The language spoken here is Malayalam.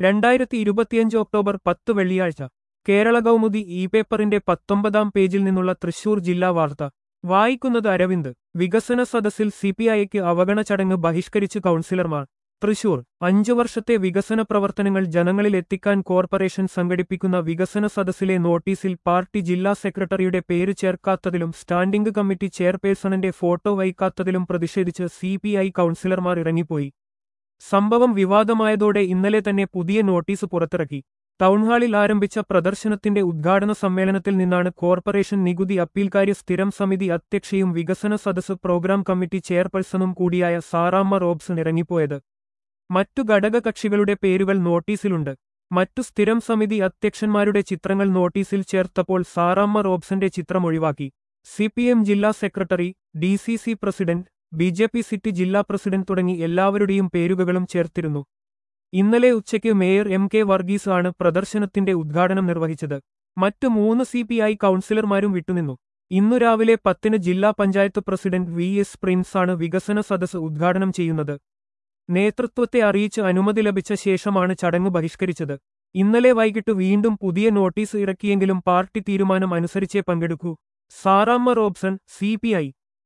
രണ്ടായിരത്തി ഇരുപത്തിയഞ്ച് ഒക്ടോബർ പത്ത് വെള്ളിയാഴ്ച കേരള കൗമുദി ഇ പേപ്പറിന്റെ പത്തൊമ്പതാം പേജിൽ നിന്നുള്ള തൃശൂർ ജില്ലാ വാർത്ത വായിക്കുന്നത് അരവിന്ദ് വികസന സദസ്സിൽ സിപിഐക്ക് അവഗണ ചടങ്ങ് ബഹിഷ്കരിച്ച് കൗൺസിലർമാർ തൃശൂർ അഞ്ചു വർഷത്തെ വികസന പ്രവർത്തനങ്ങൾ ജനങ്ങളിൽ എത്തിക്കാൻ കോർപ്പറേഷൻ സംഘടിപ്പിക്കുന്ന വികസന സദസ്സിലെ നോട്ടീസിൽ പാർട്ടി ജില്ലാ സെക്രട്ടറിയുടെ പേര് ചേർക്കാത്തതിലും സ്റ്റാൻഡിംഗ് കമ്മിറ്റി ചെയർപേഴ്സണിന്റെ ഫോട്ടോ വയ്ക്കാത്തതിലും പ്രതിഷേധിച്ച് സിപിഐ കൗൺസിലർമാർ ഇറങ്ങിപ്പോയി സംഭവം വിവാദമായതോടെ ഇന്നലെ തന്നെ പുതിയ നോട്ടീസ് പുറത്തിറക്കി ടൗൺഹാളിൽ ആരംഭിച്ച പ്രദർശനത്തിന്റെ ഉദ്ഘാടന സമ്മേളനത്തിൽ നിന്നാണ് കോർപ്പറേഷൻ നികുതി അപ്പീൽക്കാര്യ സ്ഥിരം സമിതി അധ്യക്ഷയും വികസന സദസ് പ്രോഗ്രാം കമ്മിറ്റി ചെയർപേഴ്സണും കൂടിയായ സാറാമ്മ റോബ്സൺ ഇറങ്ങിപ്പോയത് മറ്റു ഘടകകക്ഷികളുടെ പേരുകൾ നോട്ടീസിലുണ്ട് മറ്റു സ്ഥിരം സമിതി അധ്യക്ഷന്മാരുടെ ചിത്രങ്ങൾ നോട്ടീസിൽ ചേർത്തപ്പോൾ സാറാമ്മ റോബ്സന്റെ ചിത്രം ഒഴിവാക്കി സിപിഎം ജില്ലാ secretary D C C president B J P city ജില്ലാ പ്രസിഡന്റ് തുടങ്ങി എല്ലാവരുടെയും പേരുകളും ചേർത്തിരുന്നു ഇന്നലെ ഉച്ചയ്ക്ക് മേയർ എം കെ വർഗീസ് ആണ് പ്രദർശനത്തിന്റെ ഉദ്ഘാടനം നിർവഹിച്ചത് മറ്റു മൂന്ന് സി പി ഐ കൗൺസിലർമാരും വിട്ടുനിന്നു ഇന്നു രാവിലെ പത്തിന് ജില്ലാ panchayat president V S Prince ആണ് വികസന സദസ് ഉദ്ഘാടനം ചെയ്യുന്നത് നേതൃത്വത്തെ അറിയിച്ച് അനുമതി ലഭിച്ച ശേഷമാണ് ചടങ്ങ് ബഹിഷ്കരിച്ചത് ഇന്നലെ വൈകിട്ട് വീണ്ടും പുതിയ നോട്ടീസ് ഇറക്കിയെങ്കിലും പാർട്ടി തീരുമാനം അനുസരിച്ചേ പങ്കെടുക്കൂ സാറാമ്മ റോബ്സൺ സി